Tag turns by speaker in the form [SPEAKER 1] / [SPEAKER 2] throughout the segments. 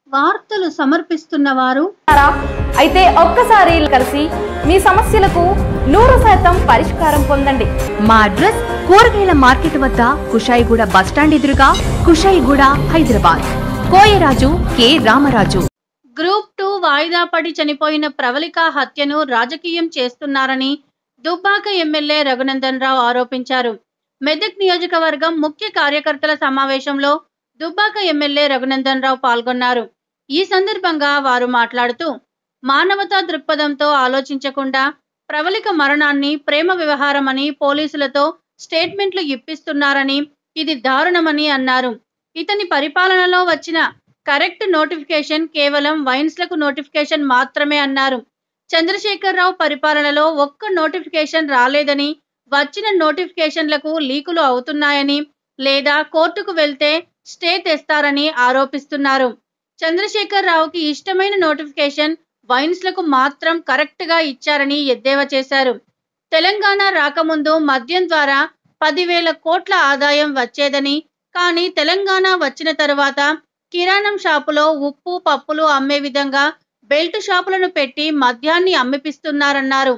[SPEAKER 1] వార్తలు సమర్పిస్తున్న వారు
[SPEAKER 2] ఉన్నారా? అయితే ఒక్కసారి కలిసి మీ సమస్యలకు నూరు శాతం పరిష్కారం పొందండి
[SPEAKER 3] మా అడ్రస్ కూరగాయల మార్కెట్ వద్ద కుషాయిగూడ బస్టాండ్ ఎదురుగా Kushaiguda Hyderabad Koyaraju K Ramaraju
[SPEAKER 1] group two వాయిదా పడి చనిపోయిన ప్రవళిక హత్యను రాజకీయం చేస్తున్నారని దుబ్బాక ఎమ్మెల్యే రఘునందన్ రావు ఆరోపించారు మెదక్ నియోజకవర్గం ముఖ్య కార్యకర్తల సమావేశంలో దుబ్బాక ఎమ్మెల్యే రఘునందన్ రావు పాల్గొన్నారు ఈ సందర్భంగా వారు మాట్లాడుతూ మానవతా దృక్పథంతో ఆలోచించకుండా ప్రవళిక మరణాన్ని ప్రేమ వ్యవహారమని పోలీసులతో స్టేట్మెంట్లు ఇప్పిస్తున్నారని ఇది దారుణమని అన్నారు ఇతని పరిపాలనలో వచ్చిన కరెక్ట్ నోటిఫికేషన్ కేవలం వైన్స్లకు నోటిఫికేషన్ మాత్రమే అన్నారు చంద్రశేఖరరావు పరిపాలనలో ఒక్క నోటిఫికేషన్ రాలేదని వచ్చిన నోటిఫికేషన్లకు లీకులు అవుతున్నాయని లేదా కోర్టుకు వెళ్తే స్టే తెస్తారని ఆరోపిస్తున్నారు చంద్రశేఖరరావుకి ఇష్టమైన నోటిఫికేషన్ వైన్స్లకు మాత్రం కరెక్ట్గా ఇచ్చారని ఎద్దేవా చేశారు తెలంగాణ రాకముందు మద్యం ద్వారా పదివేల కోట్ల ఆదాయం వచ్చేదని కానీ తెలంగాణ వచ్చిన తరువాత కిరాణం షాపులో ఉప్పు పప్పులు అమ్మే విధంగా బెల్ట్ షాపులను పెట్టి మద్యాన్ని అమ్మిపిస్తున్నారన్నారు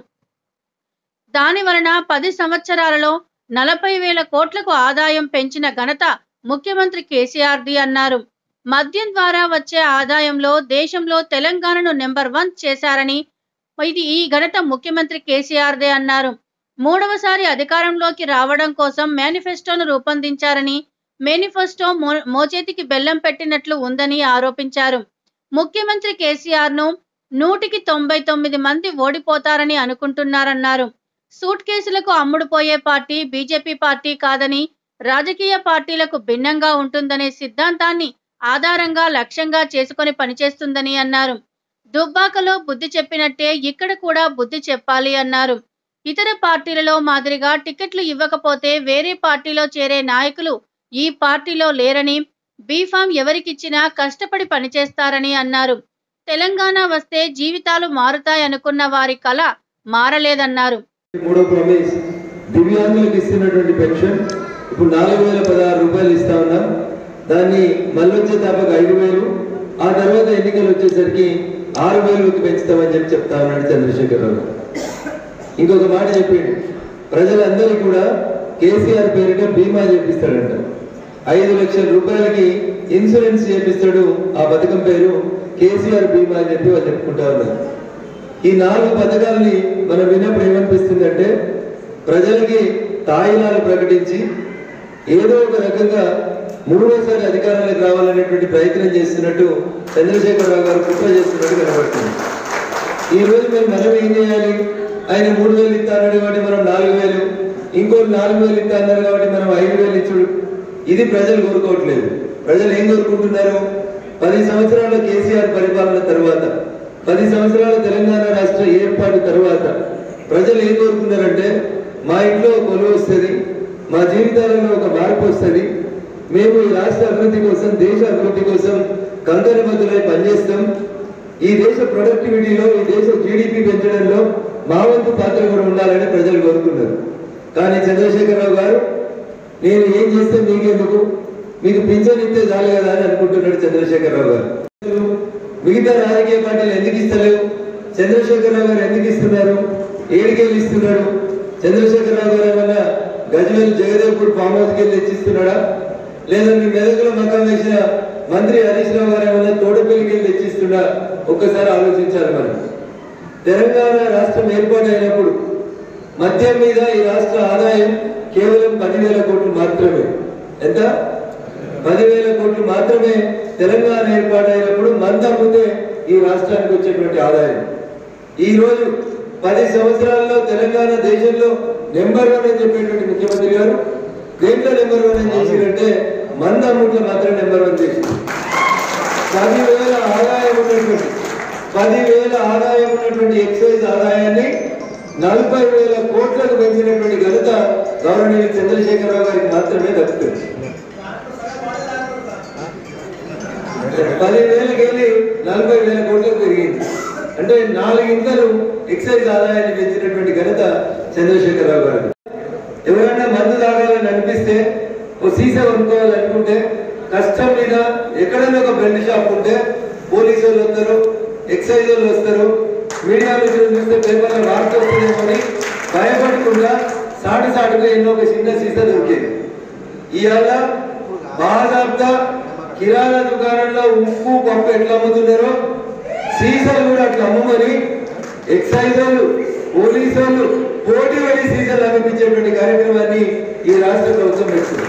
[SPEAKER 1] దాని వలన పది సంవత్సరాలలో నలభై వేల కోట్లకు ఆదాయం పెంచిన ఘనత ముఖ్యమంత్రి కేసీఆర్ది అన్నారు మద్యం ద్వారా వచ్చే ఆదాయంలో దేశంలో తెలంగాణను నెంబర్ వన్ చేశారని ఇది ఈ ఘనత ముఖ్యమంత్రి కేసీఆర్దే అన్నారు మూడవసారి అధికారంలోకి రావడం కోసం మేనిఫెస్టోను రూపొందించారని మేనిఫెస్టో మో- మోచేతికి బెల్లం పెట్టినట్లు ఉందని ఆరోపించారు ముఖ్యమంత్రి కేసీఆర్ ను నూటికి తొంభై తొమ్మిది మంది ఓడిపోతారని అనుకుంటున్నారన్నారు సూట్ కేసులకు అమ్ముడుపోయే పార్టీ బీజేపీ పార్టీ కాదని రాజకీయ పార్టీలకు భిన్నంగా ఉంటుందనే సిద్ధాంతాన్ని ఆధారంగా లక్ష్యంగా చేసుకొని పనిచేస్తుందని అన్నారు దుబ్బాకలో బుద్ధి చెప్పినట్టే ఇక్కడ కూడా బుద్ధి చెప్పాలి అన్నారు ఇతర పార్టీలలో మాదిరిగా టికెట్లు ఇవ్వకపోతే వేరే పార్టీలో చేరే నాయకులు ఈ పార్టీలో లేరని బీఫామ్ ఎవరికిచ్చినా కష్టపడి పనిచేస్తారని అన్నారు తెలంగాణ వస్తే జీవితాలు మారుతాయనుకున్న వారి కళ మారలేదన్నారు
[SPEAKER 4] మూడో ప్రామిస్ దివ్యాంగులకు ఇస్తున్నటువంటి పెన్షన్ ఇప్పుడు నాలుగు వేల పదహారు రూపాయలు ఇస్తా ఉన్నాం దాన్ని మళ్ళొచ్చే తప్పక ఐదు వేలు ఆ తర్వాత ఎన్నికలు వచ్చేసరికి ఆరు వేలకు పెంచుతామని చెప్పి చెప్తా ఉన్నాడు చంద్రశేఖరరావు గారు. ఇంకొక మాట చెప్పిండు ప్రజలందరూ కూడా కేసీఆర్ పేరిట బీమా చేపిస్తాడంట ఐదు లక్షల రూపాయలకి ఇన్సూరెన్స్ చేపిస్తాడు ఆ పథకం పేరు కేసీఆర్ బీమా అని చెప్పి వాళ్ళు చెప్పుకుంటా ఉన్నారు ఈ నాలుగు పథకాలని మనం విన్నప్పుడు ఏమనిపిస్తుందంటే ప్రజలకి తాయిలాలు ప్రకటించి ఏదో ఒక రకంగా మూడోసారి అధికారంలోకి రావాలనేటువంటి ప్రయత్నం చేస్తున్నట్టు చంద్రశేఖరరావు గారు కుట్ర చేస్తున్నట్టు కనబడుతుంది ఈ రోజు మేము మనం ఏం చేయాలి ఆయన మూడు వేలు ఇస్తా అన్నాడు కాబట్టి మనం నాలుగు వేలు ఇంకోటి నాలుగు వేలు ఇస్తా అన్నారు కాబట్టి మనం ఐదు వేలు ఇచ్చుడు ఇది ప్రజలు కోరుకోవట్లేదు ప్రజలు ఏం కోరుకుంటున్నారు పది సంవత్సరాల కేసీఆర్ పరిపాలన తర్వాత పది సంవత్సరాల తెలంగాణ రాష్ట్ర ఏర్పాటు తర్వాత ప్రజలు ఏం కోరుకున్నారంటే మా ఇంట్లో ఒక కొలువు వస్తుంది మా జీవితాలలో ఒక మార్పు వస్తుంది మేము ఈ రాష్ట్ర అభివృద్ధి కోసం దేశ అభివృద్ధి కోసం కంకణబద్దులై పనిచేస్తాం ఈ దేశ ప్రొడక్టివిటీలో ఈ దేశ జీడిపి పెంచడంలో మా వంతు పాత్ర కూడా ఉండాలని ప్రజలు కోరుకున్నారు కానీ చంద్రశేఖరరావు గారు నేను ఏం చేస్తే మీకెందుకు మీకు పింఛన్ ఇస్తే చాలు కదా అని అనుకుంటున్నాడు చంద్రశేఖరరావు గారు మిగతా రాజకీయ పార్టీలు ఎందుకు ఇస్తలేవు చంద్రశేఖరరావు గారు ఎందుకు ఇస్తున్నారు ఏడికెళ్ళి ఇస్తున్నాడు చంద్రశేఖరరావు గారు ఏమన్నా గజ్వేల్ జగదేవ్పూర్ ఫామ్ హౌస్కి వెళ్ళి తెచ్చిస్తున్నాడా లేదా మీ మెదకులో మకం వేసిన మంత్రి హరీష్ రావు గారు ఏమన్నా తోటపల్లికి వెళ్ళి తెచ్చిస్తున్నా ఒక్కసారి ఆలోచించాలి మనం తెలంగాణ రాష్ట్రం ఏర్పాటైనప్పుడు మద్యం మీద ఈ రాష్ట్ర ఆదాయం కేవలం పదివేల కోట్లు మాత్రమే ఎంత పదివేల కోట్లు మాత్రమే తెలంగాణ ఏర్పాటైనప్పుడు మంద అమ్మితే ఈ రాష్ట్రానికి వచ్చేటువంటి ఆదాయం ఈ రోజు పది సంవత్సరాల్లో తెలంగాణ దేశంలో నెంబర్ వన్ అని చెప్పేటువంటి ముఖ్యమంత్రి గారు దేంట్లో నెంబర్ వన్ అని చేసిందంటే మంద అమ్ముట్లో మాత్రం నెంబర్ వన్ చేసింది పదివేల ఆదాయం ఉన్నటువంటి పదివేల ఆదాయం ఉన్నటువంటి ఎక్సైజ్ ఆదాయాన్ని నలభై వేల కోట్లకు పెంచినటువంటి ఘనత గౌరవనీయులు చంద్రశేఖరరావు గారికి మాత్రమే దక్కుతుంది పదివేలకి వెళ్ళి నలభై వేల కోట్లకు పెరిగింది అంటే నాలుగింతలు ఎక్సైజ్ ఆదాయాన్ని పెంచినటువంటి ఘనత చంద్రశేఖరరావు గారు ఎవరైనా మందు తాగాలని అనిపిస్తే ఓ సీసా కొనుక్కోవాలనుకుంటే కష్టం మీద ఎక్కడైనా ఒక బెల్ట్ షాప్ ఉంటే పోలీసు వాళ్ళు వస్తారు ఎక్సైజ్ వాళ్ళు వస్తారు మీడియా నుంచి చూస్తే పేపర్లో వార్త వస్తుందేమో అని భయపడకుండా సాటి సాటుగా ఎన్నో ఒక చిన్న సీసా దొరికేది ఇవాళ బాధాప్తా కిరాణా దుకాణంలో ఉప్పు పప్పు ఎట్లా అమ్ముతున్నారో సీసాలు కూడా అట్లా అమ్మమని ఎక్సైజ్ వాళ్ళు పోలీసు వాళ్ళు పోటీ పడి సీసాలు అమ్మించేటువంటి కార్యక్రమాన్ని ఈ రాష్ట్ర ప్రభుత్వం పెడుతుంది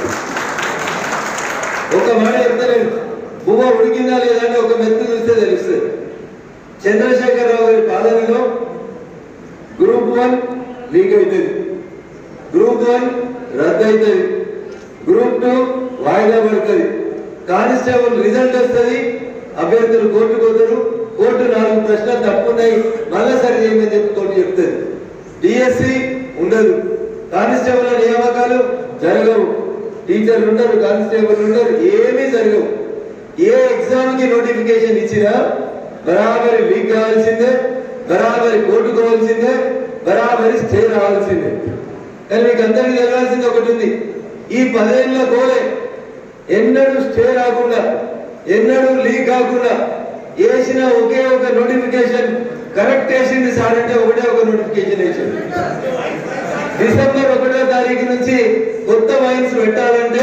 [SPEAKER 4] ఒక మాట చెప్తలేదు బువ్వ ఉడికిందా లేదా అని ఒక మెత్తు చూస్తే తెలుస్తుంది చంద్రశేఖరరావు గారి పాలనలో గ్రూప్ వన్ లీక్ అవుతుంది గ్రూప్ వన్ రద్దు అవుతుంది గ్రూప్ టూ వాయిదా పడుతుంది కానిస్టేబుల్ రిజల్ట్ వస్తుంది అభ్యర్థులు కోర్టుకు పోతారు కోర్టు నాలుగు ప్రశ్నలు తప్పున్నాయి మళ్ళా సరి చేయమని చెప్పి కోర్టు చెప్తుంది డిఎస్సి ఉండదు కానిస్టేబుల్ నియామకాలు జరగవు టీచర్లు ఉండరు కానిస్టేబుల్ ఉండరు ఏమీ జరగవు ఏ ఎగ్జామ్ కి నోటిఫికేషన్ ఇచ్చినా బరాబరి లీక్ కావాల్సిందే బరాబరి కోర్టు కావాల్సిందే బరాబరి స్టే రావాల్సిందే కానీ మీకు అందరికీ తెలియాల్సింది ఒకటి ఉంది ఈ పదేళ్ల గోలే ఎన్నడూ స్టే రాకుండా ఎన్నడూ లీక్ కాకుండా వేసిన ఒకే ఒక నోటిఫికేషన్ కరెక్ట్ వేసింది సార్ అంటే ఒకటే ఒక నోటిఫికేషన్ వేసింది డిసెంబర్ ఒకటో తారీఖు నుంచి కొత్త వైన్స్ పెట్టాలంటే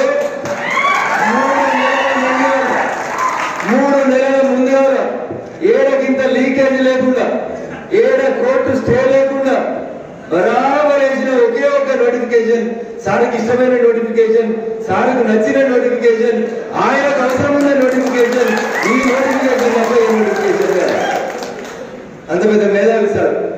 [SPEAKER 4] మూడు నెలల ముందుగా మూడు నెలల ముందుగా ఏడకింత లీకేజ్ లేకుండా ఏడ కోర్టు స్టే లేకుండా బరాబర్ వేసిన ఒకే ఒక నోటిఫికేషన్ సార్కి ఇష్టమైన నోటిఫికేషన్ సార్కు నచ్చిన నోటిఫికేషన్ ఆయనకు అవసరం ఉన్న నోటిఫికేషన్ ఈ నోటిఫికేషన్ తప్ప ఏ నోటిఫికేషన్ కాదు. అంత పెద్ద మేధావి సార్